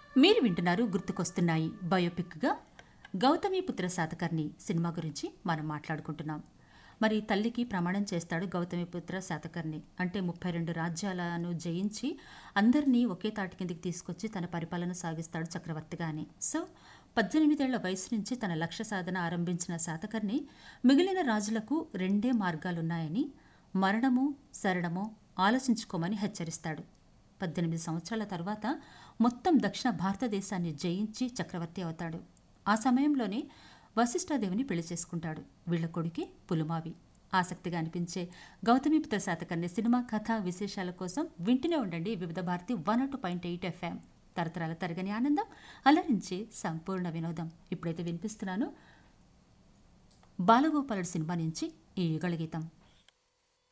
మీరు వింటున్నారు గుర్తుకొస్తున్నాయి బయోపిక్గా గౌతమిపుత్ర శాతకర్ణి సినిమా గురించి మనం మాట్లాడుకుంటున్నాం మరి తల్లికి ప్రమాణం చేస్తాడు గౌతమిపుత్ర శాతకర్ణి అంటే ముప్పై రెండు రాజ్యాలను జయించి అందరినీ ఒకే తాటి కిందికి తీసుకొచ్చి తన పరిపాలన సాగిస్తాడు చక్రవర్తిగా అని సో పద్దెనిమిదేళ్ల వయసు నుంచి తన లక్ష్య సాధన ఆరంభించిన శాతకర్ణి మిగిలిన రాజులకు రెండే మార్గాలున్నాయని మరణమో శరణమో ఆలోచించుకోమని హెచ్చరిస్తాడు పద్దెనిమిది సంవత్సరాల తర్వాత మొత్తం దక్షిణ భారతదేశాన్ని జయించి చక్రవర్తి అవుతాడు ఆ సమయంలోనే వశిష్ఠాదేవిని పెళ్లి చేసుకుంటాడు వీళ్ల కొడుకే పులుమావి ఆసక్తిగా అనిపించే గౌతమిపుత్ర శాతకర్ణి సినిమా కథ విశేషాల కోసం వింటూనే ఉండండి Vividh Bharati one two point eight FM తరతరాల తరగని ఆనందం అలరించే సంపూర్ణ వినోదం ఇప్పుడైతే వినిపిస్తున్నాను బాలగోపాలుడు సినిమా నుంచి ఈ యుగళ గీతం